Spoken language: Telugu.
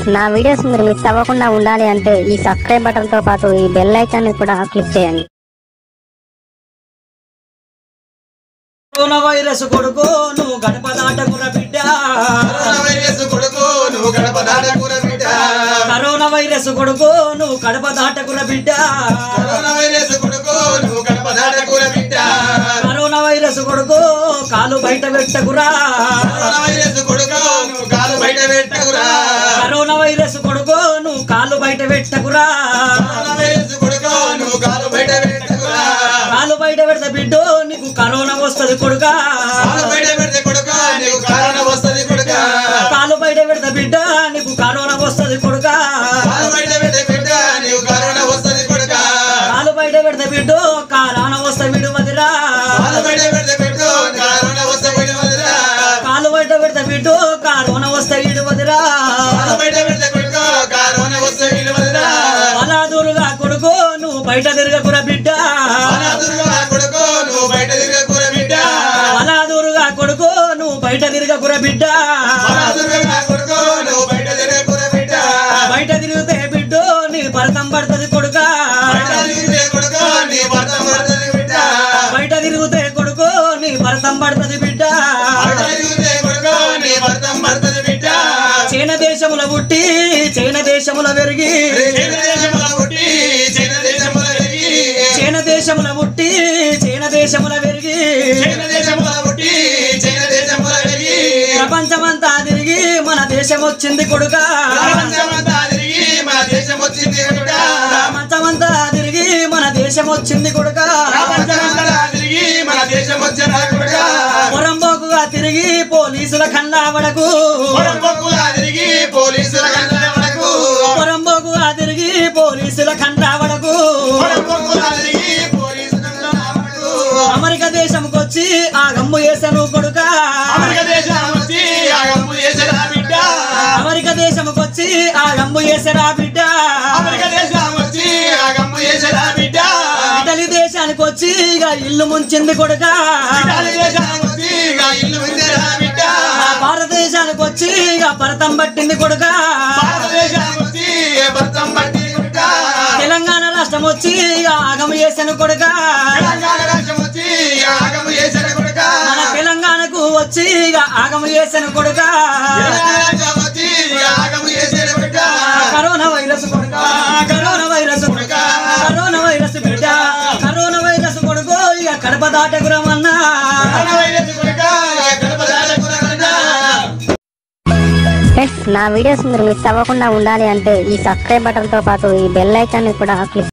నా వీడియోస్ మీరు మిస్ అవ్వకుండా ఉండాలి అంటే ఈ సబ్స్క్రైబ్ బటన్ తో పాటు ఈ బెల్ ఐకాన్ ని కూడా క్లిక్ చేయండి కరోనా వైరస్ కొడుకు నువ్వు గడప దాటకుర బిడ్డ కరోనా వైరస్ కొడుకు నువ్వు గడప దాటకుర బిడ్డ కరోనా వైరస్ కొడుకు నువ్వు కడప దాటకుర బిడ్డ కరోనా వైరస్ కొడుకు నువ్వు గడప దాటకుర బిడ్డ కరోనా వైరస్ కొడుకు కాలు బయట పెట్టకురా కరోనా వైరస్ కొడుకు నువ్వు కాలు బయట పెట్టకురా కరోనా వైరస్ కొడుకు నువ్వు కాలు బయట పెట్టకురా కరోనా వైరస్ కొడుకు నువ్వు కాలు బయట పెట్టకురా కాలు బయట పెడితే బిడ్డ నీకు కరోనా వస్తది కొడుకా కాలు బయట పెడితే కొడుక నీకు కరోనా వస్తది కొడుక కాలు బయట పెడితే బిడ్డ నీకు కరోనా వస్తది కొడుకా కాలు బయట పెడితే బిడ్డ నీకు కరోనా వస్తది కొడుక కాలు బయట పెడితే బిడ్డ కరోనా వస్తే విడువదిరా కాలు బయట పెడితే బిడ్డ కరోనా వస్తే విడవదురా కాలు బయట పెడితే బిడ్డ కరోనా వస్తే విడువదిరా కాలు బయట పెడితే కొడుక కరోనా వస్తే విడవదురా బలాదురుగా కొడుకు నువ్వు బయట తిరగకురా బిడ్డ అనాథుడుగా కొడుకు నువ్వు బయట తిరగకుర బిడ్డ బలాదురుగా కొడుకు నువ్వు బయట తిరగకురా బిడ్డ అనాథుడుగా కొడుకు నువ్వు బయట తిరగకుర బిడ్డ బయట తిరిగితే బిడ్డ నీ భరతం పడుతుంది కొడుక బయట తిరిగితే కొడుకు నీ భర్త పడుతుంది బిడ్డ బయట తిరిగితే కొడుకు నీ భరతం పడుతుంది బిడ్డ బయట తిరిగితే కొడుకు నీ భర్త పడుతుంది బిడ్డ చైన దేశముల పుట్టి చైన దేశముల పెరిగి చైన దేశముల పుట్టి చైన దేశముల పెరిగి చైన దేశముల పుట్టి చైన దేశముల పెరిగి చైన దేశముల పుట్టి చైన దేశముల పెరిగి ప్రపంచమంతా తిరిగి మన దేశం వచ్చింది కొడుక ప్రపంచమంతా తిరిగి మన దేశం వచ్చింది కొడుక ప్రపంచమంతా తిరిగి మన దేశం వచ్చింది కొడుక ప్రపంచమంతా తిరిగి మన దేశం వచ్చిన కొడుక పొరంబోకుగా తిరిగి పోలీసుల కన్నావడకు పొరపొక్కులా తిరిగి పోలీసుల కన్నడకు పొరంబోకుగా తిరిగి పోలీసుల కన్నావడకు పొరపొక్కులా తిరిగి పోలీసుల కన్నడకు అమెరికా దేశంకి వచ్చి ఆ గమ్ము వేసను కొడుక అమెరికా దేశం వచ్చి ఆ గమ్ము చేసిన బిడ్డ అమెరికా దేశంకి వచ్చి ఆ గమ్ము వేసరా బిడ్డ అమెరికా దేశం వచ్చి ఆ గమ్ము చేసిన బిడ్డ ఇటలీ దేశానికి వచ్చి ఇక ఇల్లు ముంచింది కొడుక ఇటాలీ దేశం వచ్చి ఆ ఇల్లు ఉంచిన బిడ్డ భారతదేశానికి వచ్చి ఇక భరతం పట్టింది కొడుక భారతదేశం వచ్చి భర్తం పట్టి బిడ్డ తెలంగాణ రాష్ట్రం వచ్చి ఇక ఆగమ చేసను కొడుక తెలంగాణ రాష్ట్రం వచ్చి ఆ గమ్ము చేసిన కొడుక మన తెలంగాణకు వచ్చి ఇక ఆగమ చేసను కొడుక తెలంగాణ రాష్ట్రం వచ్చి ఆ గమ్ము చేసిన బిడ్డ కరోనా వైరస్ కొడుక కరోనా వైరస్ కొడుక కరోనా వైరస్ బిడ్డ కరోనా వైరస్ కొడుకు ఇక కడప దాటకురమన్నా కరోనా వైరస్ కొడుక కడప దాటకురా ఫ్రెండ్స్ నా వీడియోస్ మీరు మిస్ అవ్వకుండా ఉండాలి అంటే ఈ సబ్స్క్రైబ్ బటన్ తో పాటు ఈ బెల్ ఐకాన్ ని కూడా క్లిక్